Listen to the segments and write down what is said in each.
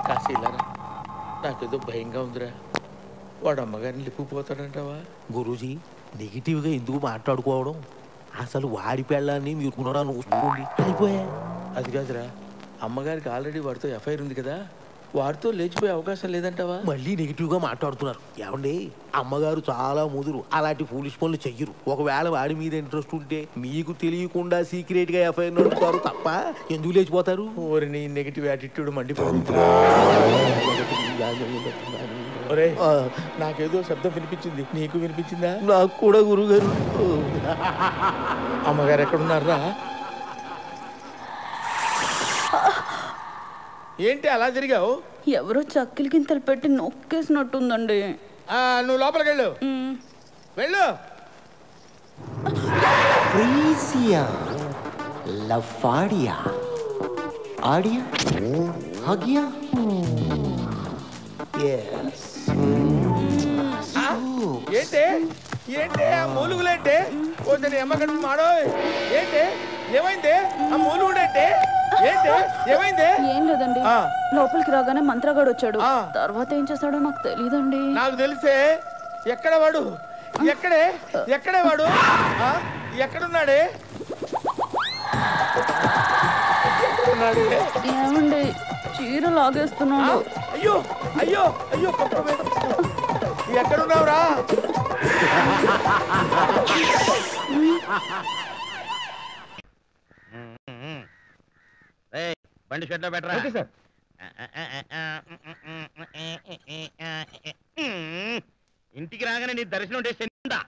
కాశీ ఇలారా నాకేదో భయంగా ఉందిరా వాడు అమ్మగారిని లిప్పిపోతాడంటావా గురూజీ నెగిటివ్గా ఎందుకు మాట్లాడుకోవడం అసలు వాడి పెళ్ళాన్ని మీరు కూడా చూసుకోండి అయిపోయా అది కాదురా అమ్మగారికి ఆల్రెడీ వాడితో ఎఫ్ఐఆర్ ఉంది కదా వాడితో లేచిపోయే అవకాశం లేదంటావా మళ్ళీ నెగిటివ్గా మాట్లాడుతున్నారు ఏమండి అమ్మగారు చాలా ముదురు అలాంటి ఫూలిష్ పనులు చెయ్యరు ఒకవేళ వాడి మీద ఇంట్రెస్ట్ ఉంటే మీకు తెలియకుండా సీక్రెట్ గా ఎఫ్ఐఆర్ నడుపుతారు తప్ప ఎందుకు లేచిపోతారు ఓరి నీ నెగిటివ్ యాటిట్యూడ్ మండిపోతుంది ఒరే ఆ, నాకేదో శబ్దం వినిపించింది నీకు వినిపించిందా నాకు కూడా గురుగారు అమ్మగారు ఎక్కడున్నారా ఏంటి అలా తిరిగావు ఎవరో చక్కిలి గింతలు పెట్టి నొక్కేసినట్టుందండి ఆ, నువ్వు లోపలికి వెళ్ళు మ్, వెళ్ళు Frisia. Lafadia. Adia. Hagia. Yes. ఆ, ఏంటి ఏంటి ఆ మూలుగులేంటి కొంచెం ఎమ్మగడ్డ మాడో ఏంటి ఏమైంది ఆ మూలుగుడేంటి ఏంటి ఏమైంది ఏం లేదండి ఆ. లోపలికి రాగానే మంత్రగాడు వచ్చాడు ఆ. తర్వాత ఏం చేస్తాడో నాకు తెలియదండి నాకు తెలిసే ఎక్కడ వాడు ఎక్కడే ఎక్కడే వాడు ఆ? ఎక్కడున్నాడే ఎక్కడున్నాడే? ఏమండి చీర ఆ? లాగేస్తున్నాడు అయ్యో అయ్యో అయ్యో పక్క మీద. ఎక్కడున్నావురా బండి షెడ్ లో పెట్టరా ఓకే సార్ ఇంటికి రాగానే నీ దర్శనం ఉంటే చెందా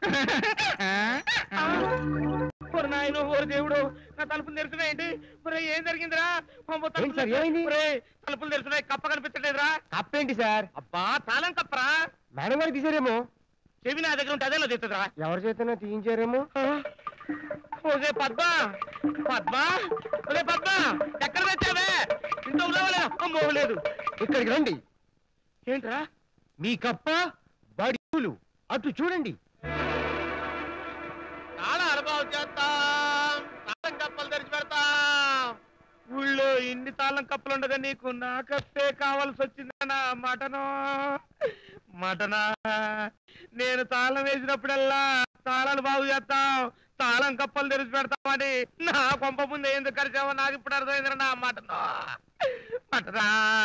నాయన ఓరు దేవుడు నా తలుపులు తెరుచున్నాయండి ఒరే ఏం జరిగిందిరా అమ్మో, తలుపులు ఏంటి సార్, ఏమైంది? ఒరే, తలుపులు తెరుచున్నాయి కప్ప కనిపించట్లేదురా కప్పేంటి సార్ అబ్బా తాళం కప్పరా మేడం గారు తీసారేమో చెవి నా దగ్గర ఉంటే అదేలో తెస్తుందిరా ఎవరి చేతనో తీయించారేమో ఓకే పద్మ పద్మ ఒరే పద్మ ఎక్కడ తెచ్చావే ఇంట్లో ఉన్నావా అమ్మో లేదు ఇక్కడికి రండి ఏంట్రా మీ కప్ప బడిలు అటు చూడండి చాలా అనుభవం చేస్తాం తాళం కప్పలు తెరిచి పెడతాం ఊళ్ళో ఇన్ని తాళం కప్పలు ఉండగా నీకు నా కప్పే కావాల్సి వచ్చిందనా మటను మటనా నేను తాళం వేసినప్పుడల్లా తాళాలు బాగు చేస్తాం తాళం కప్పలు తెరిచి పెడతామని నా కొంప ముందు ఎందుకు కరిచావో నాకు ఇప్పుడు అర్థమైందిరా నా మటను మటనా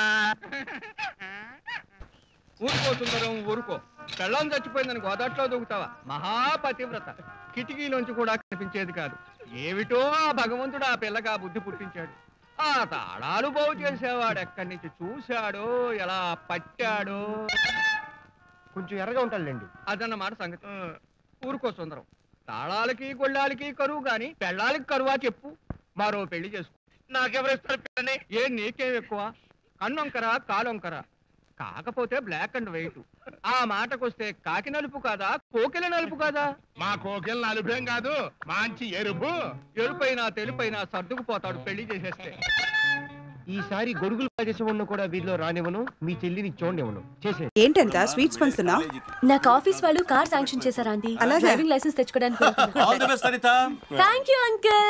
ఊరుకో సుందరం ఊరుకో పెళ్ళం చచ్చిపోయిందని గోదాట్లో దూకుతావా మహాపతివ్రత కిటికీలోంచి కూడా కనిపించేది కాదు ఏమిటో ఆ భగవంతుడు ఆ పిల్లగా బుద్ధి పుట్టించాడు ఆ తాళాలు బాగు చేసేవాడు ఎక్కడి నుంచి చూశాడో ఎలా పట్టాడో కొంచెం ఎర్రగా ఉంటాడులేండి అదన్నమాట సంగతి ఊరుకో సుందరం తాళాలకి గొళ్ళాలకి కరువు గాని పెళ్ళాలకి కరువా చెప్పు మరో పెళ్లి చేసుకో నాకెవరిస్తారు పిల్లని ఏ నీకేం ఎక్కువ కన్నొంకరా కాలొంకరా కాకపోతే బ్లాక్ అండ్ వైట్ ఆ మాటకొస్తే కాకి నలుపు కాదా కోకిల నలుపు కాదా మా కోకిల నలుపేం కాదు మంచి ఎరుపు ఎరుపైనా తెలుపైనా సర్దుకుపోతాడు పెళ్లి చేసేస్తే ఈసారి గొడుగులు ప్రదేశం ఉన్న కూడా వీధిలో రానివ్వను మీ చెల్లిని చూడనివ్వను చేసే ఏంటంట స్వీట్స్ పంచుతున్నావు నాకు ఆఫీస్ వాళ్ళు కార్ శాంక్షన్ చేశారా ఆంటీ అలాగా? డ్రైవింగ్ లైసెన్స్ తెచ్చుకోవడానికి all the best Anita thank you uncle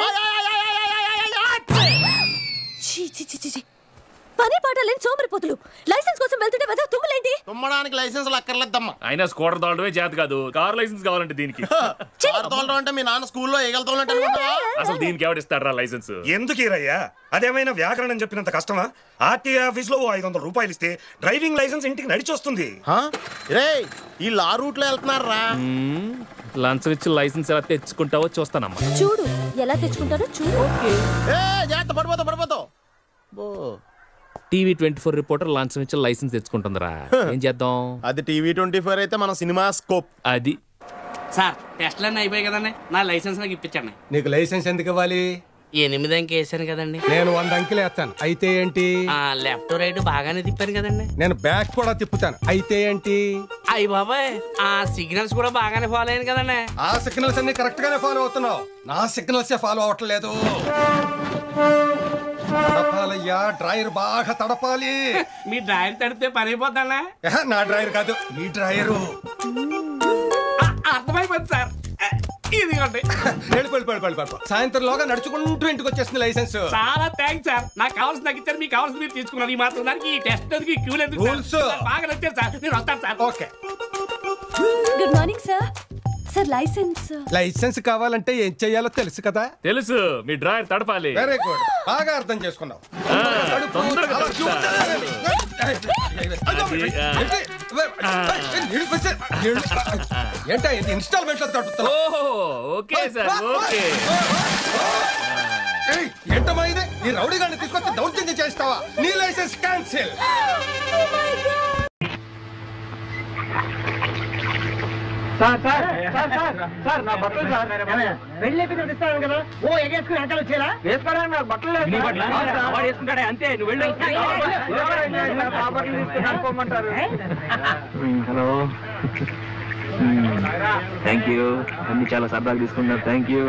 ఛీ, ఛీ, ఛీ, ఛీ, ఛీ. పని పాట లేని సోమరిపోతులు లైసెన్స్ కోసం వెళ్తుంటే వెదవ తుమ్ములేంటి తుమ్మడానికి లైసెన్స్ అక్కర్లేదమ్మా అయినా స్కూటర్ తోలడమే చేత కాదు కార్ లైసెన్స్ కావాలంటే దీనికి కారు తోలడం అంటే మీ నాన్న స్కూల్లో ఏగలు తోలినట్టు అనుకుంటావా అసలు దీనికి ఎవడిస్తారా లైసెన్స్ ఎందుకు ఇరయ్యా అదేమైనా వ్యాకరణం చెప్పినంత కష్టమా ఆర్టీఏ ఆఫీస్ లో ఐదు వందల రూపాయలు ఇస్తే డ్రైవింగ్ లైసెన్స్ ఇంటికి నడిచొస్తుంది రే వీళ్ళు ఆ రూట్ లో వెళ్తున్నారా లంచం ఇచ్చి లైసెన్స్ ఎలా తెచ్చుకుంటావో చూస్తానమ్మా చూడు ఎలా తెచ్చుకుంటారో చూడు ఏ జాగ్రత్త పడిపోతావు పడిపోతావు బో టీవీ ట్వంటీ ఫోర్ రిపోర్టర్ లంచం ఇచ్చి లైసెన్స్ తెచ్చుకుంటుందిరా ఏం చేద్దాం అది టీవీ ట్వంటీ ఫోర్ అయితే మన సినిమా స్కోప్ అది సార్ టెస్ట్లన్నీ అయిపోయాయి కదండి నా లైసెన్స్ నాకు ఇప్పించండి నీకు లైసెన్స్ ఎందుకు ఇవ్వాలి ఎనిమిది అంక వేసాను కదండి నేను వంద అంకెలు వేస్తాను అయితే ఏంటి ఆ లెఫ్ట్ రైట్ బాగానే తిప్పాను కదండి నేను బ్యాక్ కూడా తిప్పుతాను అయితే ఏంటి అయ్యి బాబాయ్ ఆ సిగ్నల్స్ కూడా బాగానే ఫాలో అయ్యాను కదండి ఆ సిగ్నల్స్ అన్ని కరెక్ట్ గానే ఫాలో అవుతున్నావు నా సిగ్నల్స్ ఫాలో అవట్లేదు తడపాలయ్యా డ్రైవర్ బాగా తడపాలి మీ డ్రైవర్ తడిపితే పని అయిపోతానా ఏహ, నా డ్రైవర్ కాదు ఈ డ్రైవరు అర్థమైపోయింది సార్ ఇదిగోండి వెళ్ళి వెళ్ళి వెళ్ళి వెళ్ళి వెళ్ళి సాయంత్రంలోగా నడుచుకుంటూ ఇంటికి వచ్చేస్తుంది లైసెన్స్ చాలా థ్యాంక్స్ సార్ నాకు కావాల్సిన నాకు ఇచ్చారు మీకు కావాల్సిన మీరు తీసుకున్నారు ఈ మాత్రం దానికి ఈ టెస్ట్ ఎందుకు ఈ క్యూలు ఎందుకు సార్? Rules. నాకు బాగా నచ్చారు సార్ నేను వస్తాను sir okay good morning sir sir licence licence కావాలంటే ఏం చెయ్యాలో తెలుసు కదా తెలుసు మీ డ్రాయర్ తడపాలి వెరీ గుడ్ బాగా అర్థం చేసుకున్నావు ఆ, తడుపు, తొందరగా అలా తడుపుతా. చూడాలి. అది, ఆ. ఏంటా ఇది ఇన్స్టాల్మెంట్ లో తడుపుతావు ఓహో ఓకే సార్ ఓకే ఏయ్, ఏంటమ్మా ఇది ఈ రౌడీ గాడిని తీసుకొచ్చి దౌర్జన్యం చేస్తావా నీ licence cancel sir sir sir sir sir నా బట్టలు సార్ వెళ్ళి పిల్లలు ఇస్తాను కదా ఓ ఎగేసుకుని వెనకాల వచ్చేలా వేసుకోవడానికి నాకు బట్టలు లేదు వాడు వేసుకుంటాడే అంతే నువ్వు వెళ్ళి నా బట్టలు తీసుకుని అనుకోమంటారు హలో థ్యాంక్ యూ అన్ని చాలా సరదాగా తీసుకున్నారు థ్యాంక్ యూ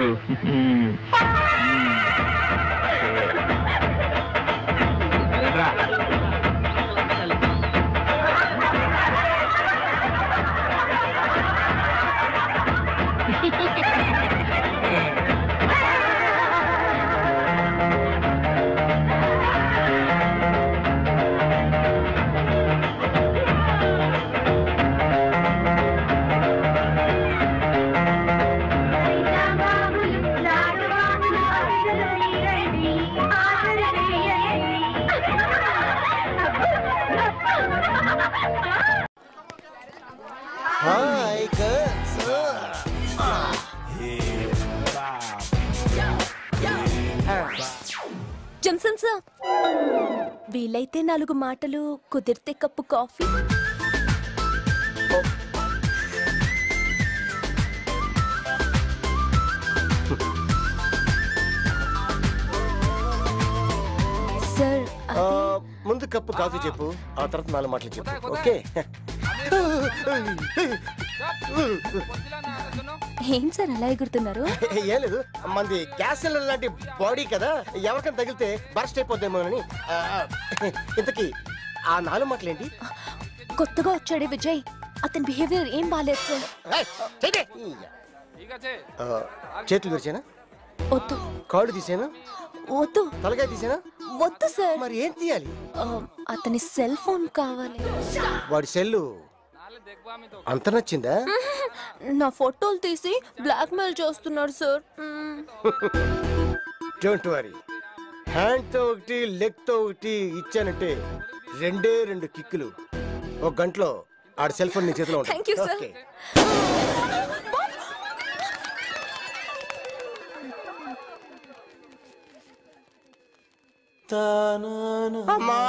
హాయ్ గర్ల్స్ జంసన్ సార్ వీలైతే నాలుగు మాటలు కుదిరితే కప్పు కాఫీ సార్ ఆ, ముందు కప్పు కాఫీ చెప్పు ఆ తర్వాత నాలుగు మాటలు చెప్పు ఓకే ఏం సార్ అలా ఎగురుతున్నారు ఏం లేదు మంది గ్యాస్ సిలిండర్ లాంటి బాడీ కదా ఎవరికైనా తగిలితే బర్స్ట్ అయిపోద్దేమోనని ఆ, ఇంతకీ ఆ నాలుగు మాటలు ఏంటి కొత్తగా వచ్చాడే విజయ్ అతని బిహేవియర్ ఏం బాలేదు సార్ ఏయ్, చెయ్యి. ఆ, చేతులు తెరిచానా వద్దు కాళ్ళు తీసానా వద్దు తలకాయ తీసానా వద్దు సార్ మరి ఏం తీయాలి ఆ, అతని సెల్ ఫోన్ కావాలి వాడి సెల్లు అంత నచ్చిందా నా ఫోటోలు తీసి బ్లాక్మెయిల్ చేస్తున్నాడు సార్ మ్మ్. డోంట్ వరీ హ్యాండ్ తో ఒకటి లెగ్ తో ఒకటి ఇచ్చానంటే రెండే రెండు కిక్కులు ఒక గంటలో ఆడ సెల్ ఫోన్ నీ చేతిలో ఉంటుంది. Thank you, sir. Okay. అమ్మా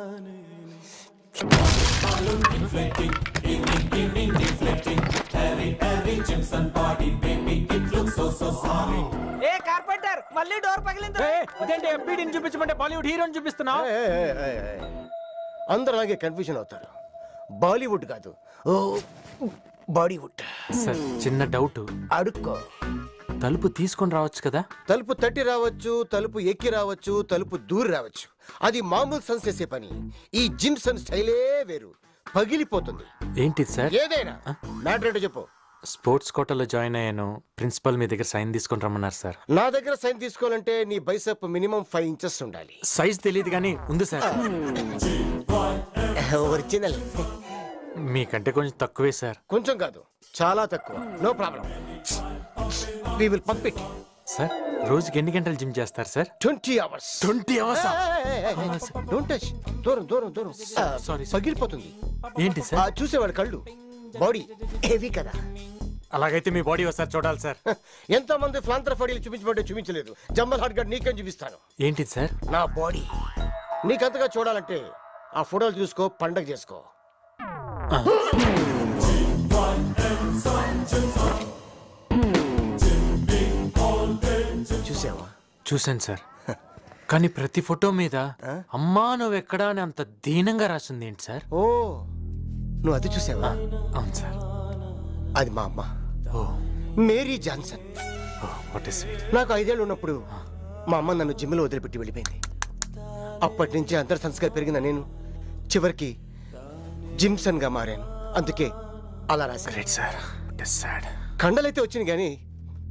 ఏ కార్పెంటర్ మళ్ళీ డోర్ పగిలింది అదేంటి ఎంపీడీని చూపించమంటే బాలీవుడ్ హీరోని చూపిస్తున్నావు ఏయ్, ఏయ్, ఏయ్, ఏయ్. అందరూ అలాగే కన్ఫ్యూజన్ అవుతారు బాలీవుడ్ కాదు ఓ బాడీవుడ్ సార్ చిన్న డౌట్ అడుక్కో తలుపు తీసుకొని రావచ్చు కదా తలుపు తట్టి రావచ్చు తలుపు ఎక్కి రావచ్చు తలుపు దూరి రావచ్చు అది మామూలు సన్స్ చేసే పని ఈ జిమ్ సన్ స్టైలే వేరు పగిలిపోతుంది ఏంటిది సార్ ఏదైనా మ్యాటర్ ఏంటో చెప్పు స్పోర్ట్స్ కోటాలో జాయిన్ అయ్యాను ప్రిన్సిపల్ మీ దగ్గర సైన్ తీసుకొని రమ్మన్నారు సార్ నా దగ్గర సైన్ తీసుకోవాలంటే నీ బైసప్ మినిమం ఫైవ్ ఇంచెస్ ఉండాలి సైజ్ తెలియదు కానీ ఉంది సార్ ఒరిజినల్ మీకంటే కొంచెం తక్కువే సార్ కొంచెం కాదు చాలా తక్కువ no problem we will pump it sir రోజుకి ఎన్ని గంటలు జిమ్ చేస్తారు sir twenty hours twenty hours don't touch దూరం దూరం దూరం సారీ పగిలిపోతుంది ఏంటి సార్ ఆ, చూసేవాడు కళ్ళు బాడీ హెవీ కదా అలాగైతే మీ బాడీ ఒకసారి చూడాలి సార్ ఎంతో మంది ఫ్లాంతర ఫడీలు చూపించమంటే చూపించలేదు జమ్మల్ హాట్ గడ్ నీకేం చూపిస్తాను ఏంటిది సార్ నా బాడీ నీకంతగా చూడాలంటే ఆ ఫోటోలు చూసుకో పండగ చేసుకో చూసావా చూశాను సార్ కానీ ప్రతి ఫోటో మీద అమ్మా నువ్వు ఎక్కడా అని అంత దీనంగా రాసింది ఏంటి సార్ ఓ నువ్వు అది చూసావా అవును సార్ అది మా అమ్మ మేరీ జాన్సన్ వాట్ ఇస్ నాకు ఐదేళ్ళు ఉన్నప్పుడు మా అమ్మ నన్ను జిమ్లో వదిలిపెట్టి వెళ్ళిపోయింది అప్పటి నుంచి అంతర్ సంస్కారం పెరిగిన నేను చివరికి జిమ్సన్ గా మారాను అందుకే అలా రాశాను సార్ సాడ్ కండలైతే వచ్చింది కానీ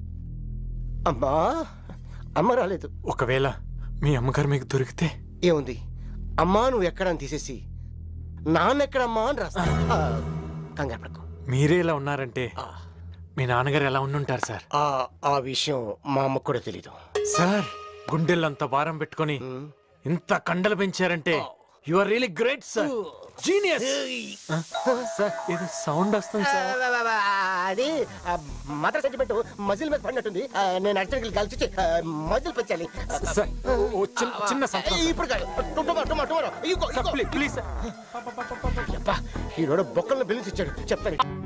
అమ్మా అమ్మ రాలేదు ఒకవేళ మీ అమ్మగారు మీకు దొరికితే ఏముంది అమ్మా నువ్వు ఎక్కడ అని తీసేసి నాన్న ఎక్కడమ్మా అని రాస్తా ఆ, కంగారు పడకు మీరే ఇలా ఉన్నారంటే మీ నాన్నగారు ఎలా ఉండుంటారు సార్ ఆ ఆ విషయం మా అమ్మకు కూడా తెలీదు సార్ గుండెల్లంత భారం పెట్టుకొని ఇంత కండలు పెంచారంటే you are really great sir genius sir ఏదో సౌండ్ వస్తుంది సార్ అది మదర్ సెంటిమెంట్ మజిల్ మీద పడినట్టుంది ఆ, నేను అర్జెంట్ కలిసి మజిల్ పెంచాలి సార్ ఓ చిన్న చిన్న సంతకం, సార్. ఇప్పుడు కాదు టుమారో టుమారో టుమారో ఇగో ఇగో ప్లీజ్ సార్ అబ్బా, ఈరోడు బొక్కలను బిల్లించి ఇచ్చాడు చెప్తాను